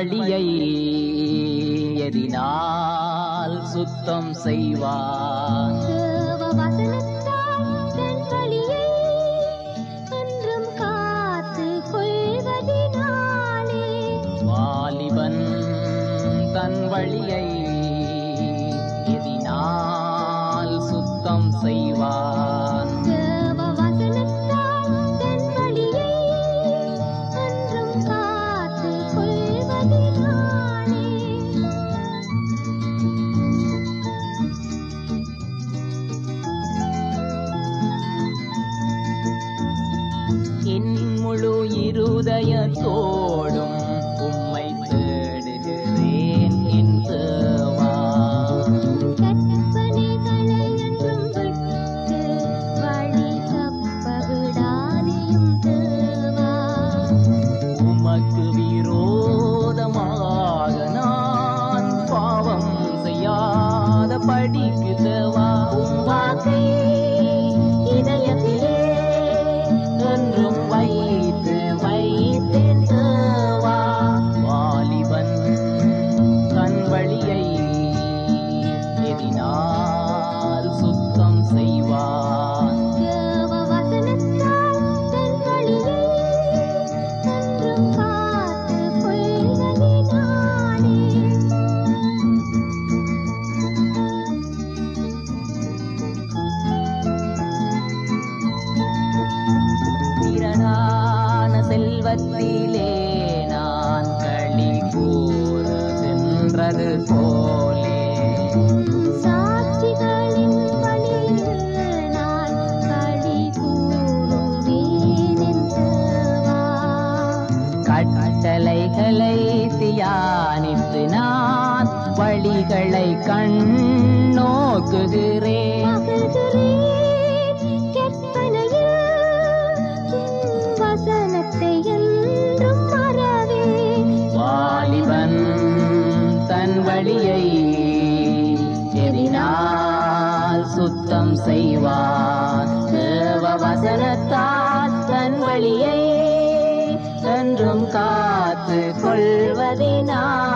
வழியை எதினால் சுத்தம் செய்வான் தேவ வசனத்தால் தன் வழியை என்றும் காத்து கொள்வதினாலே வாலிபன் தன் வழியை எதினால் சுத்தம் செய்வான் தேவ வசனத்தால் தன் வழியை என்றும் காத்து கொள்வதினாலே என் முழு இருதயத்தோடும் உம்மை தேடுகிறேன் என் தேவா கற்பனைகளை என்றும் விட்டு வழி தப்ப விடாதேயும் தேவா உமக்கு விரோதமாக நான் பாவம் செய்யாத படிக்கு தேவா உம் வாக்கை இதயத்திலே என்றும் வைத்து வைத்தேன் தேவா வாலிபன் தன் வழியை எதினால் சுத்தம் செய்வான் தேவ வசனத்தால் தன் வழியை என்றும் காத்து கொள்வதினாலே திரளான செல்வத்திலே நான் களி கூறுகின்றது போலே சாட்சிகளின் வழியில் நான் களி கூறுவேன் என் தேவா கட்டளைகளை தியானித்து நான் வழிகளை கண்ணோக்குகிறேன் மகிழ்கிறேன் கற்பனையில் உம் வசனத்தை என்றும் மறவே வாலிபன் தன் வழியை எதினால் சுத்தம் செய்வான் தேவ வசனத்தால் தன் வழியை என்றும் காத்து கொள்வதினால்